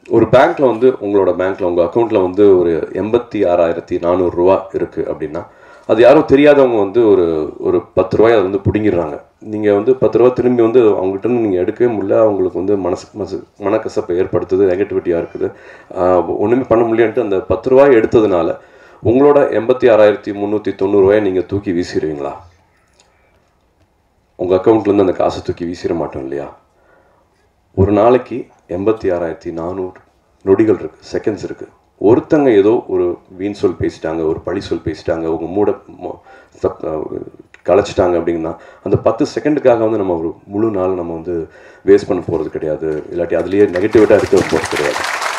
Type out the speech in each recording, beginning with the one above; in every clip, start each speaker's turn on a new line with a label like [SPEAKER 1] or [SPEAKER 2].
[SPEAKER 1] ஒரு பேங்க்ல வந்து உங்களோட பேங்க்ல உங்க அக்கௌண்ட்ல வந்து ஒரு எண்பத்தி ஆறாயிரத்தி நானூறு ரூபா இருக்கு அப்படின்னா அது யாரோ தெரியாதவங்க வந்து ஒரு ஒரு பத்து ரூபாய் அதை வந்து பிடுங்கிடுறாங்க நீங்க வந்து பத்து ரூபா திரும்பி வந்து அவங்ககிட்ட இருந்து நீங்க எடுக்கவே முடியல அவங்களுக்கு வந்து மனசு மனசு மனக்கசப்பை ஏற்படுத்துது நெகட்டிவிட்டியா இருக்குது ஆஹ் ஒண்ணுமே பண்ண முடியலன்ட்டு அந்த பத்து ரூபாய் எடுத்ததுனால உங்களோட எண்பத்தி ஆறாயிரத்தி முந்நூற்றி தொண்ணூறு ரூபாயை நீங்கள் தூக்கி வீசிடுவீங்களா உங்கள் அக்கௌண்ட்லேருந்து அந்த காசை தூக்கி வீசிட மாட்டோம் இல்லையா ஒரு நாளைக்கு எண்பத்தி ஆறாயிரத்தி நானூறு நொடிகள் இருக்குது செகண்ட்ஸ் இருக்குது ஒருத்தங்க ஏதோ ஒரு வீண் சொல் பேசிட்டாங்க ஒரு பழி சொல் பேசிட்டாங்க உங்க மூட மொ- தப் கலைச்சிட்டாங்க அப்படின்னா அந்த பத்து செகண்டுக்காக வந்து நம்ம ஒரு முழு நாள் நம்ம வந்து வேஸ்ட் பண்ண போகிறது கிடையாது இல்லாட்டி அதுலேயே நெகட்டிவிட்டாக இருக்க போகிறது கிடையாது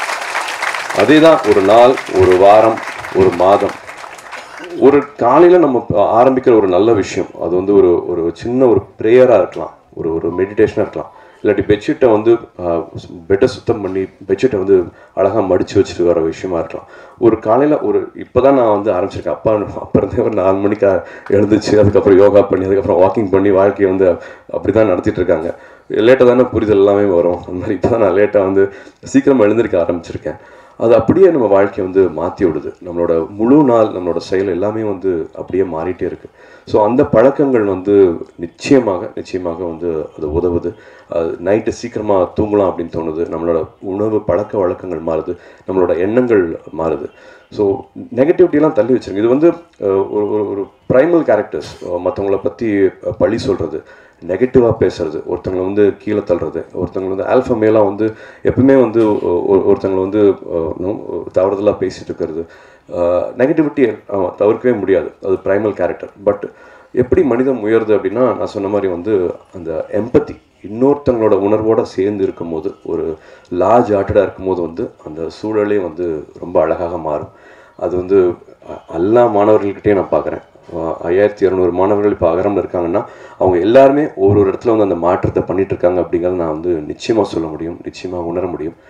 [SPEAKER 1] அதே தான் ஒரு நாள் ஒரு வாரம் ஒரு மாதம் ஒரு காலையில் நம்ம ப- ஆரம்பிக்கிற ஒரு நல்ல விஷயம் அது வந்து ஒரு ஒரு சின்ன ஒரு ப்ரேயராக இருக்கலாம் ஒரு ஒரு மெடிடேஷனாக இருக்கலாம் இல்லாட்டி பெட்ஷீட்டை வந்து பெட்டை சுத்தம் பண்ணி பெட்ஷீட்டை வந்து அழகாக மடித்து வச்சுட்டு வர விஷயமா இருக்கலாம் ஒரு காலையில் ஒரு இப்போ தான் நான் வந்து ஆரம்பிச்சிருக்கேன் அப்பா அப்போ இருந்தே ஒரு நாலு மணிக்கு எழுந்துச்சு அதுக்கப்புறம் யோகா பண்ணி அதுக்கப்புறம் வாக்கிங் பண்ணி வாழ்க்கையை வந்து அப்படி தான் நடத்திட்டு இருக்காங்க லேட்டாக தானே புரிதல் எல்லாமே வரும் அந்த மாதிரி இப்போ தான் நான் லேட்டாக வந்து சீக்கிரமாக எழுந்திருக்க ஆரம்பிச்சிருக்கேன் அது அப்படியே நம்ம வாழ்க்கையை வந்து மாற்றி விடுது நம்மளோட முழு நாள் நம்மளோட செயல் எல்லாமே வந்து அப்படியே மாறிட்டே இருக்கு ஸோ அந்த பழக்கங்கள் வந்து நிச்சயமாக நிச்சயமாக வந்து அது உதவுது அது நைட்டு சீக்கிரமாக தூங்கலாம் அப்படின்னு தோணுது நம்மளோட உணவு பழக்க வழக்கங்கள் மாறுது நம்மளோட எண்ணங்கள் மாறுது ஸோ நெகட்டிவிட்டிலாம் தள்ளி வச்சிருங்க இது வந்து அஹ், ஒரு ஒரு ஒரு ப்ரைமல் கேரக்டர்ஸ் மற்றவங்கள பற்றி பழி சொல்கிறது நெகட்டிவாக பேசுறது ஒருத்தங்களை வந்து கீழே தள்ளுறது ஒருத்தங்களை வந்து ஆல்ஃபா மேலாக வந்து எப்பவுமே வந்து ஒ- ஒ- ஒருத்தங்களை வந்து தவறுதலாக பேசிட்டு இருக்கிறது நெகட்டிவிட்டி தவிர்க்கவே முடியாது அது ப்ரைமல் கேரக்டர் பட் எப்படி மனிதம் உயருது அப்படின்னா நான் சொன்ன மாதிரி வந்து அந்த எம்பத்தி இன்னொருத்தங்களோட உணர்வோட சேர்ந்து இருக்கும்போது ஒரு லார்ஜ் ஆர்ட்டடாக இருக்கும்போது வந்து அந்த சூழலே வந்து ரொம்ப அழகாக மாறும் அது வந்து அ- எல்லா மாணவர்கள்கிட்டயும் நான் பார்க்குறேன் ஐயாயிரத்தி இரநூறு மாணவர்கள் இப்போ அகரம்ல இருக்காங்கன்னா அவங்க எல்லாருமே ஒரு ஒரு இடத்துல வந்து அந்த மாற்றத்தை பண்ணிட்டு இருக்காங்க அப்படிங்கிறத நான் வந்து நிச்சயமாக சொல்ல முடியும் நிச்சயமாக உணர முடியும்